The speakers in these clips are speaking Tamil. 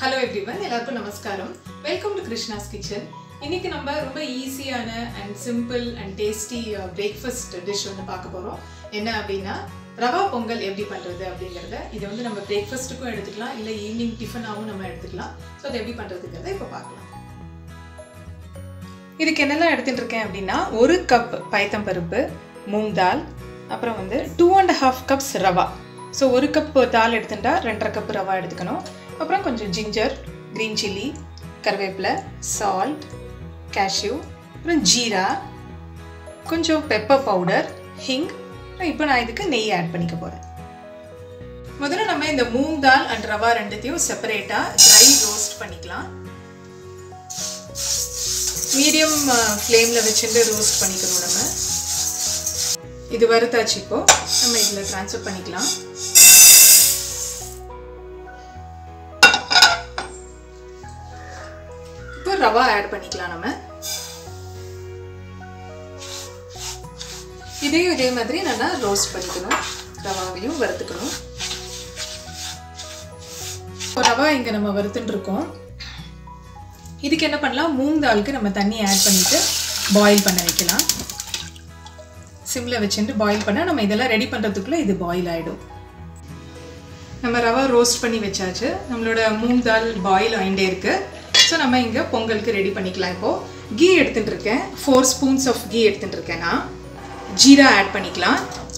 ஹலோ எவ்ரிவன் எல்லாருக்கும் நமஸ்காரம் வெல்கம் டு கிருஷ்ணாஸ் கிச்சன் இன்னைக்கு நம்ம ரொம்ப ஈஸியான and simple and tasty breakfast dish ஒன்று பார்க்க போகிறோம் என்ன அப்படின்னா ரவா பொங்கல் எப்படி பண்ணுறது அப்படிங்கிறத இதை வந்து நம்ம பிரேக்ஃபாஸ்ட்டுக்கும் எடுத்துக்கலாம் இல்லை ஈவினிங் டிஃபனாகவும் நம்ம எடுத்துக்கலாம் ஸோ அதை எப்படி பண்ணுறதுங்கிறத இப்போ பார்க்கலாம் இதுக்கு என்னெல்லாம் எடுத்துட்டு இருக்கேன் அப்படின்னா ஒரு கப் பயத்தம்பருப்பு மூங் தால் அப்புறம் வந்து two and half cups rava so ஒரு கப் தால் எடுத்துட்டா ரெண்டரை கப் ரவா எடுத்துக்கணும் அப்புறம் கொஞ்சம் ஜிஞ்சர் க்ரீன் சில்லி கருவேப்பிலை சால்ட் கேஷ்யூ அப்புறம் ஜீரா கொஞ்சம் பெப்பர் பவுடர் ஹிங் இப்போ நான் இதுக்கு நெய் ஆட் பண்ணிக்க போகிறேன் முதல்ல நம்ம இந்த மூங் தால் அண்ட் ரவா ரெண்டுத்தையும் செப்பரேட்டாக ட்ரை ரோஸ்ட் பண்ணிக்கலாம் மீடியம் ஃப்ளேமில் வச்சுட்டு ரோஸ்ட் பண்ணிக்கணும் நம்ம இது வறுத்தாச்சு இப்போ நம்ம இதில் ட்ரான்ஸ்ஃபர் பண்ணிக்கலாம் இப்போ ரவா ஆட் பண்ணிக்கலாம் நம்ம இதையும் இதே மாதிரி நல்லா ரோஸ்ட் பண்ணிக்கணும் ரவாவையும் வறுத்துக்கணும் இப்போ ரவா இங்கே நம்ம வறுத்துட்டு இருக்கோம் இதுக்கு என்ன பண்ணலாம் மூங் தாலுக்கு நம்ம தண்ணி ஆட் பண்ணிட்டு பாயில் பண்ண வைக்கலாம் சிம்மில் வச்சுட்டு பாயில் பண்ணால் நம்ம இதெல்லாம் ரெடி பண்ணுறதுக்குள்ளே இது பாயில் ஆகிடும் நம்ம ரவா ரோஸ்ட் பண்ணி வச்சாச்சு நம்மளோட மூங் தால் பாயில் ஆகிட்டே இருக்குது ஸோ நம்ம இங்கே பொங்கலுக்கு ரெடி பண்ணிக்கலாம் இப்போது கீ எடுத்துகிட்டு இருக்கேன் ஃபோர் ஸ்பூன்ஸ் ஆஃப் கீ எடுத்துகிட்டு இருக்கேன் நான் ஜீரா ஆட் பண்ணிக்கலாம்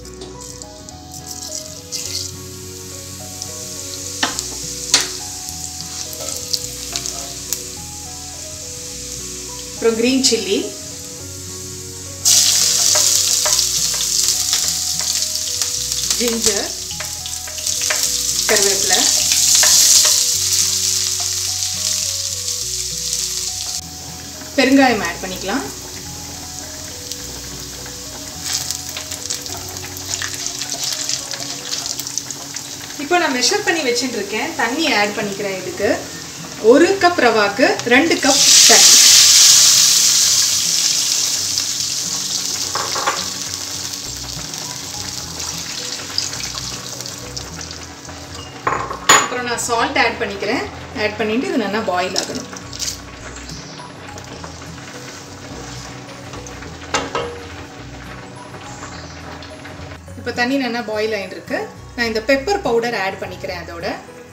அப்புறம் க்ரீன் சில்லி ஜிஞ்சர் கருவேப்பிலை பெருங்காயம் ஆட் பண்ணிக்கலாம் இப்போ நான் மெஷர் பண்ணி வச்சுட்டு இருக்கேன் தண்ணி ஆட் பண்ணிக்கிறேன் இதுக்கு ஒரு கப் ரவாக்கு ரெண்டு கப் தண்ணி அப்புறம் நான் சால்ட் ஆட் பண்ணிக்கிறேன் ஆட் பண்ணிட்டு இது நல்லா பாயில் ஆகணும் இப்போ தண்ணி நல்லா பாயில் ஆகிட்டு இருக்கு நான் இந்த பெப்பர் பவுடர் ஆட் பண்ணிக்கிறேன் அதோட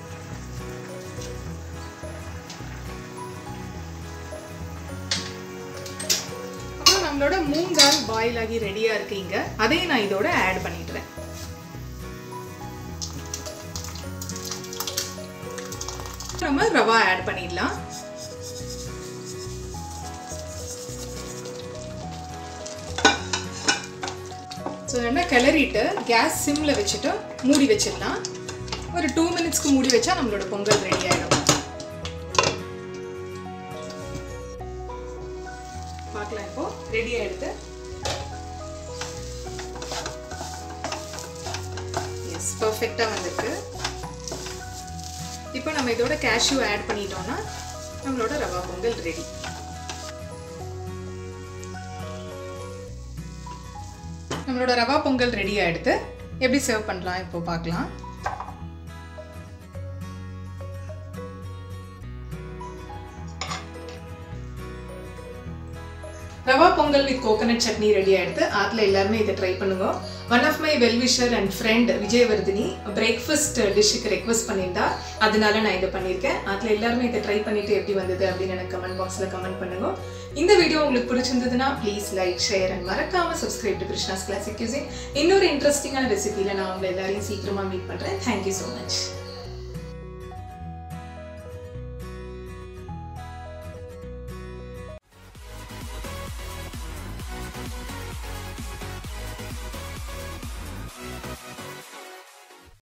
அப்புறம் நம்மளோட மூங் தால் பாயில் ஆகி ரெடியாக இருக்கு இங்க அதையும் நான் இதோட ஆட் பண்ணிடுறேன் நம்ம ரவா ஆட் பண்ணிடலாம் ஸோ நல்லா கிளறிட்டு கேஸ் சிம்மில் வச்சுட்டு மூடி வச்சிடலாம் ஒரு டூ மினிட்ஸ்க்கு மூடி வச்சா நம்மளோட பொங்கல் ரெடி ஆகிடும் பார்க்கலாம் இப்போ ரெடி ஆகிடுது எஸ் பர்ஃபெக்டாக வந்திருக்கு இப்போ நம்ம இதோட கேஷ்யூ ஆட் பண்ணிட்டோம்னா நம்மளோட ரவா பொங்கல் ரெடி நம்மளோட ரவா பொங்கல் ரெடி ஆகிடுது எப்படி சர்வ் பண்ணலாம் இப்போ பார்க்கலாம் rava pongal with coconut chutney ready ஆகிடுது அதில் எல்லாருமே இதை ட்ரை பண்ணுங்க one of my wellwisher and friend Vijayavardhini breakfast டிஷ்ஷுக்கு ரெக்வஸ்ட் பண்ணியிருந்தா அதனால நான் இதை பண்ணியிருக்கேன் அதில் எல்லாருமே இதை ட்ரை பண்ணிட்டு எப்படி வந்தது அப்படின்னு எனக்கு கமெண்ட் பாக்ஸில் கமெண்ட் பண்ணுங்க இந்த வீடியோ உங்களுக்கு பிடிச்சிருந்ததுன்னா ப்ளீஸ் லைக் ஷேர் அண்ட் மறக்காம subscribe to Krishna's classic using இன்னொரு இன்ட்ரெஸ்டிங்கான ரெசிபியில் நான் உங்களை எல்லாரையும் சீக்கிரமாக மீட் பண்ணுறேன் தேங்க்யூ ஸோ மச்